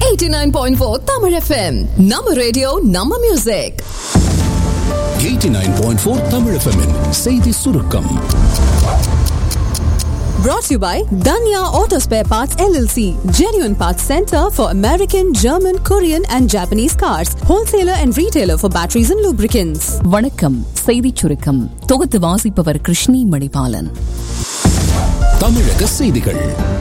89.4 Tamil FM நம்ம radio நம்ம music 89.4 Tamil FM -இன் செய்தி சுருக்கம் brought to you by Danya Auto Spare Parts LLC genuine parts center for American German Korean and Japanese cars wholesaler and retailer for batteries and lubricants வணக்கம் செய்திச் சுருக்கம் தொகுத்து வாசிப்பவர் கிருஷ்ணி மணிபாலன் தமிழக செய்திகள்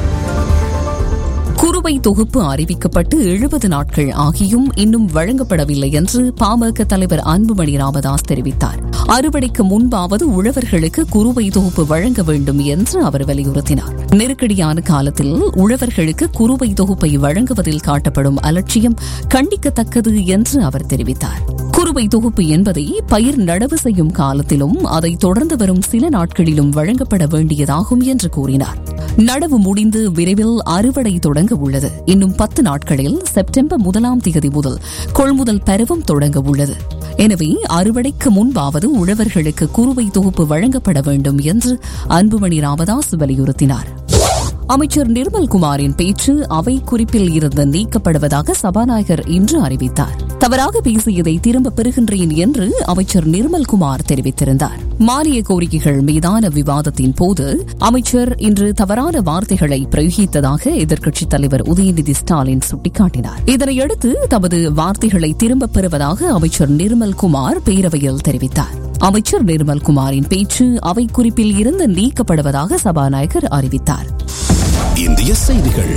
குறுவை தொகுப்பு அறிவிக்கப்பட்டு எழுபது நாட்கள் ஆகியும் இன்னும் வழங்கப்படவில்லை என்று பாமக தலைவர் அன்புமணி ராமதாஸ் தெரிவித்தார் அறுவடைக்கு முன்பாவது உழவர்களுக்கு குறுவை தொகுப்பு வழங்க வேண்டும் என்று அவர் வலியுறுத்தினார் நெருக்கடியான காலத்தில் உழவர்களுக்கு குறுவை தொகுப்பை வழங்குவதில் காட்டப்படும் அலட்சியம் கண்டிக்கத்தக்கது என்று அவர் தெரிவித்தார் குறுவை தொகுப்பு என்பதை பயிர் நடவு செய்யும் காலத்திலும் அதை தொடர்ந்து வரும் சில நாட்களிலும் வழங்கப்பட வேண்டியதாகும் என்று கூறினார் நடவு முடிந்து விரைவில் அறுவடை தொடங்க உள்ளது இன்னும் பத்து நாட்களில் செப்டம்பர் முதலாம் தேதி முதல் கொள்முதல் பருவம் தொடங்க உள்ளது எனவே அறுவடைக்கு முன்பாவது உழவர்களுக்கு குறுவை தொகுப்பு வழங்கப்பட வேண்டும் என்று அன்புமணி ராமதாஸ் வலியுறுத்தினார் அமைச்சர் நிர்மல்குமாரின் பேச்சு அவை குறிப்பில் இருந்து நீக்கப்படுவதாக சபாநாயகர் இன்று அறிவித்தார் தவறாக பேசியதை திரும்பப் பெறுகின்றேன் என்று அமைச்சர் நிர்மல்குமார் தெரிவித்திருந்தார் மானிய கோரிக்கைகள் மீதான விவாதத்தின் போது அமைச்சர் இன்று தவறான வார்த்தைகளை பிரயோகித்ததாக எதிர்க்கட்சித் தலைவர் உதயநிதி ஸ்டாலின் சுட்டிக்காட்டினார் இதனையடுத்து தமது வார்த்தைகளை திரும்பப் பெறுவதாக அமைச்சர் நிர்மல்குமார் பேரவையில் தெரிவித்தார் அமைச்சர் நிர்மல்குமாரின் பேச்சு அவை குறிப்பில் இருந்து நீக்கப்படுவதாக சபாநாயகர் அறிவித்தார் இந்திய செய்திகள்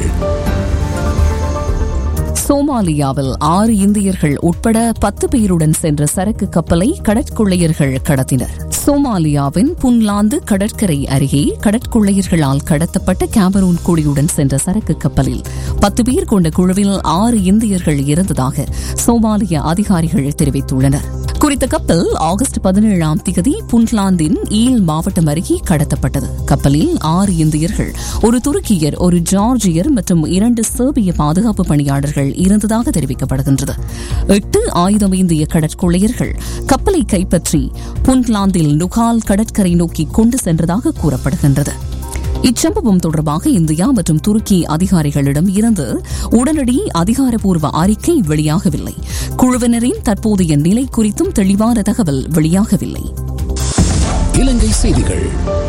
சோமாலியாவில் ஆறு இந்தியர்கள் உட்பட பத்து பேருடன் சென்ற சரக்கு கப்பலை கடற்கொள்ளையர்கள் கடத்தினர் சோமாலியாவின் புன்லாந்து கடற்கரை அருகே கடற்கொள்ளையர்களால் கடத்தப்பட்ட கேமரூன் குடியுடன் சென்ற சரக்கு கப்பலில் பத்து பேர் கொண்ட குழுவில் ஆறு இந்தியர்கள் இருந்ததாக சோமாலிய அதிகாரிகள் தெரிவித்துள்ளனர் குறித்த கப்பல் ஆகஸ்ட் பதினேழாம் தேதி புன்லாந்தின் ஈல் மாவட்டம் அருகே கடத்தப்பட்டது கப்பலில் ஆறு இந்தியர்கள் ஒரு துருக்கியர் ஒரு ஜார்ஜியர் மற்றும் இரண்டு சேர்பிய பாதுகாப்பு பணியாளர்கள் இருந்ததாக தெரிவிக்கப்படுகின்றது எட்டு ஆயுதம் ஏந்திய கடற்கொள்ளையர்கள் கப்பலை கைப்பற்றி புன்லாந்தில் நுகால் கடற்கரை நோக்கி கொண்டு சென்றதாக கூறப்படுகின்றது இச்சம்பவம் தொடர்பாக இந்தியா மற்றும் துருக்கி அதிகாரிகளிடம் இருந்து உடனடி அதிகாரப்பூர்வ அறிக்கை வெளியாகவில்லை குழுவினரின் தற்போதைய நிலை குறித்தும் தெளிவான தகவல் வெளியாகவில்லை இலங்கை செய்திகள்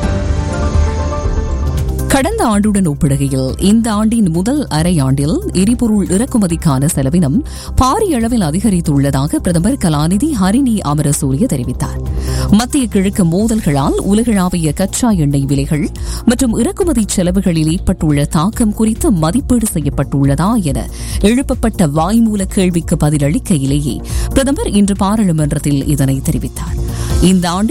கடந்த ஆண்டுடன் ஒப்பிடுகையில் இந்த ஆண்டின் முதல் அரையாண்டில் எரிபொருள் இறக்குமதிக்கான செலவினம் பாரிய அளவில் அதிகரித்துள்ளதாக பிரதமர் கலாநிதி ஹரிணி அமரசூரிய தெரிவித்தார் மத்திய கிழக்கு மோதல்களால் உலகளாவிய கச்சா எண்ணெய் விலைகள் மற்றும் இறக்குமதி செலவுகளில் ஏற்பட்டுள்ள தாக்கம் குறித்து மதிப்பீடு செய்யப்பட்டுள்ளதா என எழுப்பப்பட்ட வாய்மூல கேள்விக்கு பதிலளிக்கையிலேயே பிரதமர் இன்று பாராளுமன்றத்தில் இதனை தெரிவித்தார் இந்த ஆண்டு